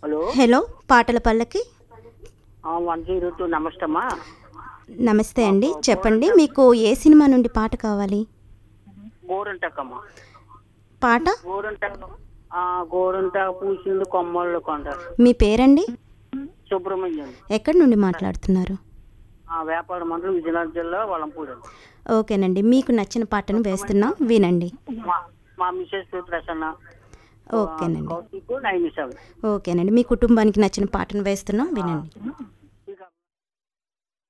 hello hello పాటల పల్లకి one zero two నమస్తే అమ్మా నమస్తే అండి చెప్పండి మీకు ఏ సినిమా నుండి పాట కావాలి గోరంటకమ్మా పాట గోరంటక ఆ, గోరంట పూసింది కొమ్మళ్ళు కొండ మీ పేరండి సుబ్రహ్మణ్యం ఎక్కడి నుండి మాట్లాడుతున్నారు ఆ, వేపాడ మండలం విజయనగరం జిల్లా వలంపూడి ఓకేనండి మీకు నచ్చిన పాటను వేస్తున్నాం వినండి మా మా మిసెస్ పేరు ప్రసన్న ఓకేనండి కౌశిక్ నైన్ సెవెన్ ఓకేనండి మీ కుటుంబానికి నచ్చిన పాటను వేస్తున్నాం వినండి